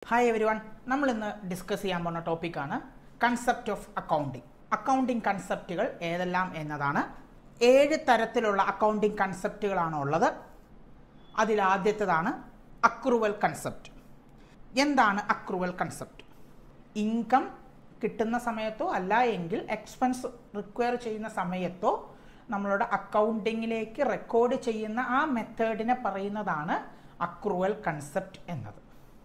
hi every one നമ്മൾ ഇന്ന് discuss ചെയ്യാൻ പോകുന്ന ടോപ്പിക്കാണ് കൺസെപ്റ്റ് ഓഫ് അക്കൗണ്ടിങ് അക്കൗണ്ടിങ് കൺസെപ്റ്റുകൾ ഏതെല്ലാം എന്നതാണ് ഏഴ് തരത്തിലുള്ള അക്കൗണ്ടിങ് കൺസെപ്റ്റുകളാണ് ഉള്ളത് അതിലാദ്യത്തേതാണ് അക്രൂവൽ കൺസെപ്റ്റ് എന്താണ് അക്രൂവൽ കൺസെപ്റ്റ് ഇൻകം കിട്ടുന്ന സമയത്തോ അല്ല എങ്കിൽ എക്സ്പെൻസ് റിക്വയർ ചെയ്യുന്ന സമയത്തോ നമ്മളുടെ അക്കൗണ്ടിങ്ങിലേക്ക് റെക്കോർഡ് ചെയ്യുന്ന ആ മെത്തേഡിനെ പറയുന്നതാണ് അക്രൂവൽ കൺസെപ്റ്റ് എന്നത്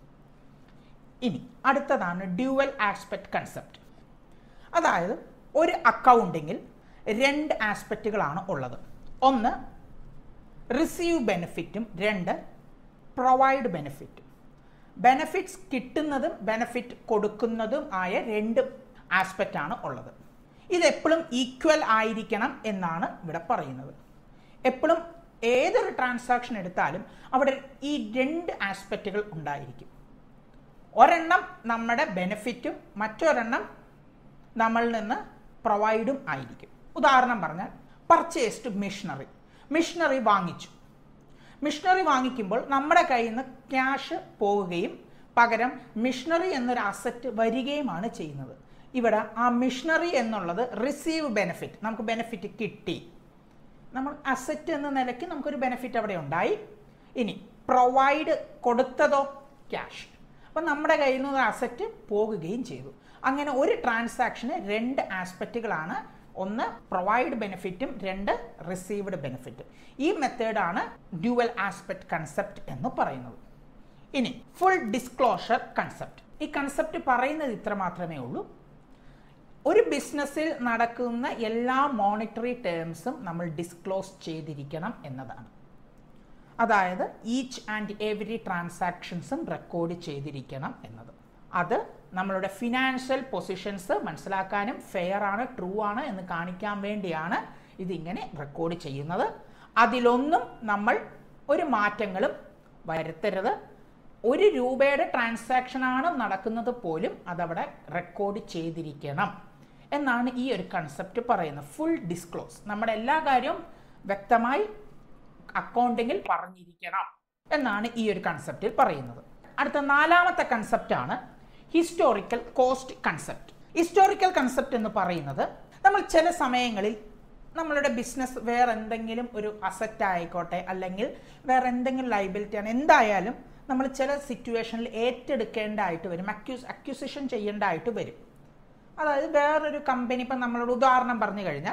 ഇനി അടുത്തതാണ് ഡ്യുവൽ ആസ്പെക്ട് കൺസെപ്റ്റ് അതായത് ഒരു അക്കൗണ്ടിങ്ങിൽ രണ്ട് ആസ്പെക്റ്റുകളാണ് ഉള്ളത് ഒന്ന് റിസീവ് ബെനിഫിറ്റും രണ്ട് പ്രൊവൈഡ് ബെനിഫിറ്റും ബെനഫിറ്റ്സ് കിട്ടുന്നതും ബെനഫിറ്റ് കൊടുക്കുന്നതും ആയ രണ്ട് ആസ്പെക്റ്റ് ആണ് ഉള്ളത് ഇതെപ്പോഴും ഈക്വൽ ആയിരിക്കണം എന്നാണ് ഇവിടെ പറയുന്നത് എപ്പോഴും ഏതൊരു ട്രാൻസാക്ഷൻ എടുത്താലും അവിടെ ഈ രണ്ട് ആസ്പെക്റ്റുകൾ ഉണ്ടായിരിക്കും ഒരെണ്ണം നമ്മുടെ ബെനിഫിറ്റും മറ്റൊരെണ്ണം നമ്മളിൽ നിന്ന് പ്രൊവൈഡും ആയിരിക്കും ഉദാഹരണം പറഞ്ഞാൽ പർച്ചേസ്ഡ് മിഷണറി മിഷണറി വാങ്ങിച്ചു മിഷണറി വാങ്ങിക്കുമ്പോൾ നമ്മുടെ കയ്യിൽ നിന്ന് ക്യാഷ് പോവുകയും പകരം മിഷണറി എന്നൊരു അസറ്റ് വരികയുമാണ് ചെയ്യുന്നത് ഇവിടെ ആ മിഷണറി എന്നുള്ളത് റിസീവ് ബെനിഫിറ്റ് നമുക്ക് ബെനിഫിറ്റ് കിട്ടി നമ്മൾ അസറ്റ് എന്ന നിലയ്ക്ക് നമുക്കൊരു ബെനിഫിറ്റ് അവിടെ ഉണ്ടായി ഇനി പ്രൊവൈഡ് കൊടുത്തതോ ക്യാഷ് അപ്പം നമ്മുടെ കയ്യിൽ നിന്ന് അസറ്റ് പോകുകയും ചെയ്തു അങ്ങനെ ഒരു ട്രാൻസാക്ഷന് രണ്ട് ആസ്പെക്റ്റുകളാണ് ഒന്ന് പ്രൊവൈഡ് ബെനിഫിറ്റും രണ്ട് റിസീവ്ഡ് ബെനിഫിറ്റും ഈ മെത്തേഡാണ് ഡ്യുവൽ ആസ്പെക്ട് കൺസെപ്റ്റ് എന്ന് പറയുന്നത് ഇനി ഫുൾ ഡിസ്ക്ലോഷർ കൺസെപ്റ്റ് ഈ കൺസെപ്റ്റ് പറയുന്നത് ഇത്ര മാത്രമേ ഉള്ളൂ ഒരു ബിസിനസ്സിൽ നടക്കുന്ന എല്ലാ മോണിറ്ററി ടേംസും നമ്മൾ ഡിസ്ക്ലോസ് ചെയ്തിരിക്കണം എന്നതാണ് അതായത് ഈച്ച് ആൻഡ് എവറി ട്രാൻസാക്ഷൻസും റെക്കോർഡ് ചെയ്തിരിക്കണം എന്നത് അത് നമ്മളുടെ ഫിനാൻഷ്യൽ പൊസിഷൻസ് മനസ്സിലാക്കാനും ഫെയർ ആണ് ട്രൂ ആണ് എന്ന് കാണിക്കാൻ വേണ്ടിയാണ് ഇതിങ്ങനെ റെക്കോർഡ് ചെയ്യുന്നത് അതിലൊന്നും നമ്മൾ ഒരു മാറ്റങ്ങളും വരുത്തരുത് ഒരു രൂപയുടെ ട്രാൻസാക്ഷൻ ആണ് നടക്കുന്നത് പോലും അതവിടെ റെക്കോർഡ് ചെയ്തിരിക്കണം എന്നാണ് ഈ ഒരു കൺസെപ്റ്റ് പറയുന്നത് ഫുൾ ഡിസ്ക്ലോസ് നമ്മുടെ എല്ലാ കാര്യവും വ്യക്തമായി അക്കൗണ്ടിങ്ങിൽ പറഞ്ഞിരിക്കണം എന്നാണ് ഈ ഒരു കൺസെപ്റ്റിൽ പറയുന്നത് അടുത്ത നാലാമത്തെ കൺസെപ്റ്റാണ് historical cost concept historical concept എന്ന് പറയുന്നത് നമ്മൾ ചില സമയങ്ങളിൽ നമ്മളുടെ ബിസിനസ് വേറെ എന്തെങ്കിലും ഒരു അസറ്റ് ആയിക്കോട്ടെ അല്ലെങ്കിൽ വേറെ എന്തെങ്കിലും ലൈബിലിറ്റി ആണ് എന്തായാലും നമ്മൾ ചില സിറ്റുവേഷനിൽ ഏറ്റെടുക്കേണ്ടതായിട്ട് വരും അക്യൂസ് അക്യൂസിഷൻ ചെയ്യേണ്ടതായിട്ട് വരും അതായത് വേറൊരു കമ്പനി ഇപ്പം നമ്മളോട് ഉദാഹരണം പറഞ്ഞു കഴിഞ്ഞാൽ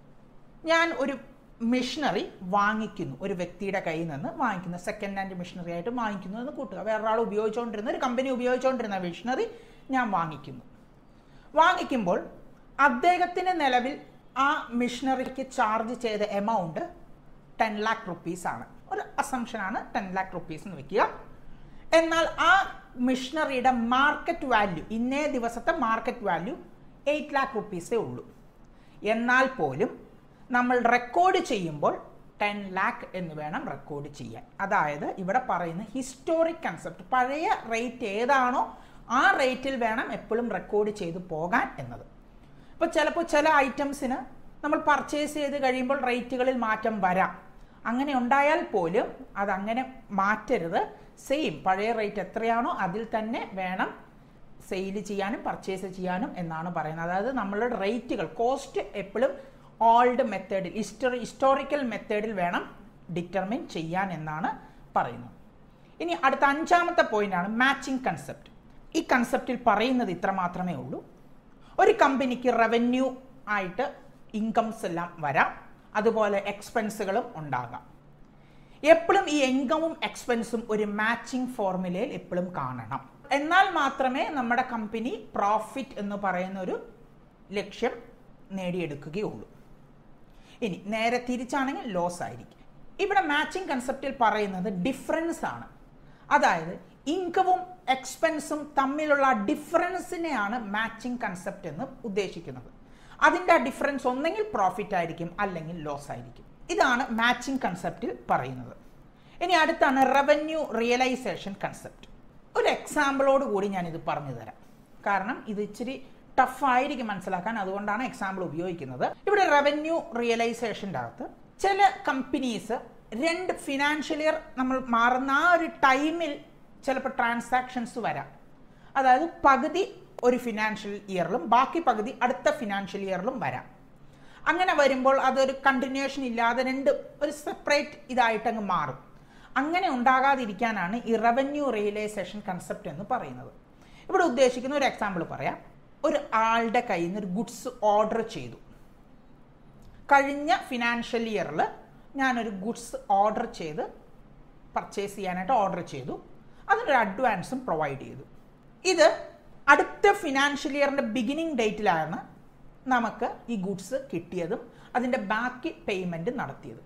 ഞാൻ ഒരു മിഷനറി വാങ്ങിക്കുന്നു ഒരു വ്യക്തിയുടെ കയ്യിൽ നിന്ന് വാങ്ങിക്കുന്നു സെക്കൻഡ് ഹാൻഡ് മിഷനറി ആയിട്ട് വാങ്ങിക്കുന്നു എന്ന് കൂട്ടുക വേറൊരാൾ ഉപയോഗിച്ചുകൊണ്ടിരുന്ന ഒരു കമ്പനി ഉപയോഗിച്ചുകൊണ്ടിരുന്ന മിഷനറി ഞാൻ വാങ്ങിക്കുന്നു വാങ്ങിക്കുമ്പോൾ അദ്ദേഹത്തിന് നിലവിൽ ആ മിഷനറിക്ക് ചാർജ് ചെയ്ത എമൗണ്ട് ടെൻ ലാക്ക് റുപ്പീസ് ആണ് ഒരു അസംഷനാണ് ടെൻ ലാക്ക് റുപ്പീസ് എന്ന് വെക്കുക എന്നാൽ ആ മിഷനറിയുടെ മാർക്കറ്റ് വാല്യൂ ഇന്നേ ദിവസത്തെ മാർക്കറ്റ് വാല്യൂ എയ്റ്റ് ലാക്ക് റുപ്പീസേ ഉള്ളൂ എന്നാൽ പോലും നമ്മൾ റെക്കോർഡ് ചെയ്യുമ്പോൾ ടെൻ ലാക്ക് എന്ന് വേണം റെക്കോർഡ് ചെയ്യാൻ അതായത് ഇവിടെ പറയുന്ന ഹിസ്റ്റോറിക് കൺസെപ്റ്റ് പഴയ റേറ്റ് ഏതാണോ ആ റേറ്റിൽ വേണം എപ്പോഴും റെക്കോർഡ് ചെയ്ത് പോകാൻ എന്നത് ഇപ്പോൾ ചിലപ്പോൾ ചില ഐറ്റംസിന് നമ്മൾ പർച്ചേസ് ചെയ്ത് കഴിയുമ്പോൾ റേറ്റുകളിൽ മാറ്റം വരാം അങ്ങനെ ഉണ്ടായാൽ പോലും അതങ്ങനെ മാറ്റരുത് സെയിം പഴയ റേറ്റ് എത്രയാണോ അതിൽ തന്നെ വേണം സെയിൽ ചെയ്യാനും പർച്ചേസ് ചെയ്യാനും എന്നാണ് പറയുന്നത് അതായത് നമ്മളുടെ റേറ്റുകൾ കോസ്റ്റ് എപ്പോഴും ഓൾഡ് മെത്തേഡിൽ ഹിസ്റ്ററി ഹിസ്റ്റോറിക്കൽ മെത്തേഡിൽ വേണം ഡിറ്റർമിൻ ചെയ്യാൻ എന്നാണ് പറയുന്നത് ഇനി അടുത്ത അഞ്ചാമത്തെ പോയിന്റാണ് മാച്ചിങ് കൺസെപ്റ്റ് ഈ കൺസെപ്റ്റിൽ പറയുന്നത് ഇത്ര മാത്രമേ ഉള്ളൂ ഒരു കമ്പനിക്ക് റവന്യൂ ആയിട്ട് ഇൻകംസ് എല്ലാം വരാം അതുപോലെ എക്സ്പെൻസുകളും ഉണ്ടാകാം എപ്പോഴും ഈ ഇൻകമും എക്സ്പെൻസും ഒരു മാച്ചിങ് ഫോർമുലയിൽ എപ്പോഴും കാണണം എന്നാൽ മാത്രമേ നമ്മുടെ കമ്പനി പ്രോഫിറ്റ് എന്ന് പറയുന്ന ഒരു ലക്ഷ്യം നേടിയെടുക്കുകയുള്ളൂ ഇനി നേരെ തിരിച്ചാണെങ്കിൽ ലോസ് ആയിരിക്കും ഇവിടെ മാച്ചിങ് കൺസെപ്റ്റിൽ പറയുന്നത് ഡിഫറൻസ് ആണ് അതായത് ഇൻകവും എക്സ്പെൻസും തമ്മിലുള്ള ഡിഫറൻസിനെയാണ് മാച്ചിങ് കൺസെപ്റ്റ് എന്ന് ഉദ്ദേശിക്കുന്നത് അതിൻ്റെ ഡിഫറൻസ് ഒന്നെങ്കിൽ പ്രോഫിറ്റ് ആയിരിക്കും അല്ലെങ്കിൽ ലോസ് ആയിരിക്കും ഇതാണ് മാച്ചിങ് കൺസെപ്റ്റിൽ പറയുന്നത് ഇനി അടുത്താണ് റവന്യൂ റിയലൈസേഷൻ കൺസെപ്റ്റ് ഒരു എക്സാമ്പിളോട് കൂടി ഞാനിത് പറഞ്ഞു തരാം കാരണം ഇത് ഇച്ചിരി ടഫ് ആയിരിക്കും മനസ്സിലാക്കാൻ അതുകൊണ്ടാണ് എക്സാമ്പിൾ ഉപയോഗിക്കുന്നത് ഇവിടെ റവന്യൂ റിയലൈസേഷൻ്റെ അകത്ത് ചില കമ്പനീസ് രണ്ട് ഫിനാൻഷ്യൽ ഇയർ നമ്മൾ മാറുന്ന ആ ഒരു ടൈമിൽ ചിലപ്പോൾ ട്രാൻസാക്ഷൻസ് വരാം അതായത് പകുതി ഒരു ഫിനാൻഷ്യൽ ഇയറിലും ബാക്കി പകുതി അടുത്ത ഫിനാൻഷ്യൽ ഇയറിലും വരാം അങ്ങനെ വരുമ്പോൾ അതൊരു കണ്ടിന്യൂഷൻ ഇല്ലാതെ രണ്ട് ഒരു സെപ്പറേറ്റ് ഇതായിട്ടങ്ങ് മാറും അങ്ങനെ ഉണ്ടാകാതിരിക്കാനാണ് ഈ റവന്യൂ റിയലൈസേഷൻ കൺസെപ്റ്റ് എന്ന് പറയുന്നത് ഇവിടെ ഉദ്ദേശിക്കുന്ന ഒരു എക്സാമ്പിൾ പറയാം ഒരു ആളുടെ കയ്യിൽ നിന്ന് ഒരു ഗുഡ്സ് ഓർഡർ ചെയ്തു കഴിഞ്ഞ ഫിനാൻഷ്യൽ ഇയറിൽ ഞാനൊരു ഗുഡ്സ് ഓർഡർ ചെയ്ത് പർച്ചേസ് ചെയ്യാനായിട്ട് ഓർഡർ ചെയ്തു അതിനൊരു അഡ്വാൻസും പ്രൊവൈഡ് ചെയ്തു ഇത് അടുത്ത ഫിനാൻഷ്യൽ ഇയറിൻ്റെ ബിഗിനിങ് ഡേറ്റിലാണ് നമുക്ക് ഈ ഗുഡ്സ് കിട്ടിയതും അതിൻ്റെ ബാക്കി പേയ്മെൻറ്റ് നടത്തിയതും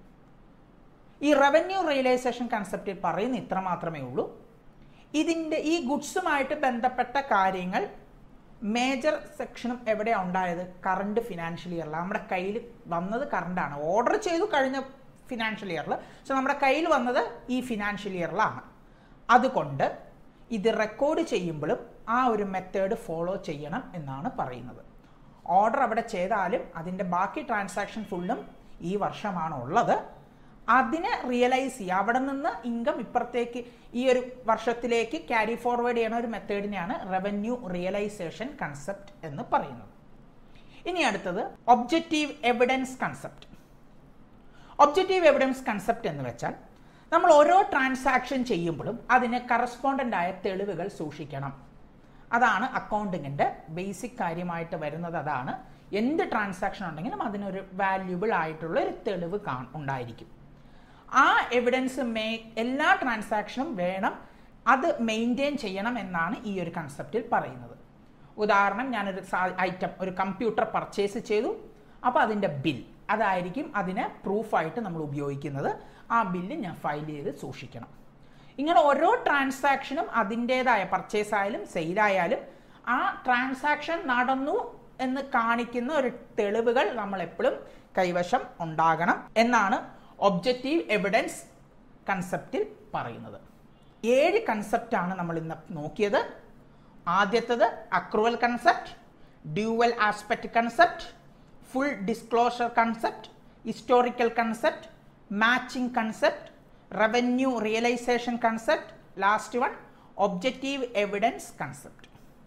ഈ റവന്യൂ റിയലൈസേഷൻ കൺസെപ്റ്റിൽ പറയുന്ന ഇത്ര മാത്രമേ ഉള്ളൂ ഇതിൻ്റെ ഈ ഗുഡ്സുമായിട്ട് ബന്ധപ്പെട്ട കാര്യങ്ങൾ മേജർ സെക്ഷനും എവിടെയാണ് ഉണ്ടായത് കറണ്ട് ഫിനാൻഷ്യൽ ഇയറിൽ നമ്മുടെ കയ്യിൽ വന്നത് കറണ്ടാണ് ഓർഡർ ചെയ്തു കഴിഞ്ഞ ഫിനാൻഷ്യൽ ഇയറിൽ പക്ഷെ നമ്മുടെ കയ്യിൽ വന്നത് ഈ ഫിനാൻഷ്യൽ ഇയറിലാണ് അതുകൊണ്ട് ഇത് റെക്കോർഡ് ചെയ്യുമ്പോഴും ആ ഒരു മെത്തേഡ് ഫോളോ ചെയ്യണം എന്നാണ് പറയുന്നത് ഓർഡർ അവിടെ ചെയ്താലും അതിൻ്റെ ബാക്കി ട്രാൻസാക്ഷൻ ഫുള്ളും ഈ വർഷമാണ് ഉള്ളത് അതിനെ റിയലൈസ് ചെയ്യുക അവിടെ നിന്ന് ഇൻകം ഇപ്പുറത്തേക്ക് ഈ ഒരു വർഷത്തിലേക്ക് ക്യാരി ഫോർവേഡ് ചെയ്യുന്ന ഒരു മെത്തേഡിനെയാണ് റവന്യൂ റിയലൈസേഷൻ കൺസെപ്റ്റ് എന്ന് പറയുന്നത് ഇനി അടുത്തത് objective evidence concept objective evidence concept എന്ന് വെച്ചാൽ നമ്മൾ ഓരോ ട്രാൻസാക്ഷൻ ചെയ്യുമ്പോഴും അതിന് കറസ്പോണ്ടൻ്റ് ആയ തെളിവുകൾ സൂക്ഷിക്കണം അതാണ് അക്കൗണ്ടിങ്ങിൻ്റെ ബേസിക് കാര്യമായിട്ട് വരുന്നത് അതാണ് എന്ത് ട്രാൻസാക്ഷൻ ഉണ്ടെങ്കിലും അതിനൊരു വാല്യുബിൾ ആയിട്ടുള്ള ഒരു തെളിവ് കാ ഉണ്ടായിരിക്കും ആ എവിഡൻസ് മേ എല്ലാ ട്രാൻസാക്ഷനും വേണം അത് മെയിൻറ്റെയിൻ ചെയ്യണം എന്നാണ് ഈ ഒരു കൺസെപ്റ്റിൽ പറയുന്നത് ഉദാഹരണം ഞാനൊരു ഐറ്റം ഒരു കമ്പ്യൂട്ടർ പർച്ചേസ് ചെയ്തു അപ്പോൾ അതിൻ്റെ ബിൽ അതായിരിക്കും അതിനെ പ്രൂഫായിട്ട് നമ്മൾ ഉപയോഗിക്കുന്നത് ആ ബില്ല് ഞാൻ ഫയൽ ചെയ്ത് സൂക്ഷിക്കണം ഇങ്ങനെ ഓരോ ട്രാൻസാക്ഷനും അതിൻ്റേതായ പർച്ചേസ് ആയാലും സെയിലായാലും ആ ട്രാൻസാക്ഷൻ നടന്നു എന്ന് കാണിക്കുന്ന ഒരു തെളിവുകൾ നമ്മൾ എപ്പോഴും കൈവശം ഉണ്ടാകണം എന്നാണ് ഒബ്ജക്റ്റീവ് എവിഡൻസ് കൺസെപ്റ്റിൽ പറയുന്നത് ഏഴ് കൺസെപ്റ്റാണ് നമ്മൾ ഇന്ന് നോക്കിയത് ആദ്യത്തത് accrual concept dual aspect concept full disclosure concept historical concept matching concept revenue realisation concept last one objective evidence concept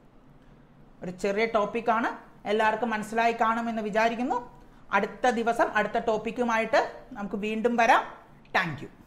ഒരു ചെറിയ ടോപ്പിക്കാണ് എല്ലാവർക്കും മനസ്സിലായി കാണുമെന്ന് വിചാരിക്കുന്നു അടുത്ത ദിവസം അടുത്ത ടോപ്പിക്കുമായിട്ട് നമുക്ക് വീണ്ടും വരാം താങ്ക്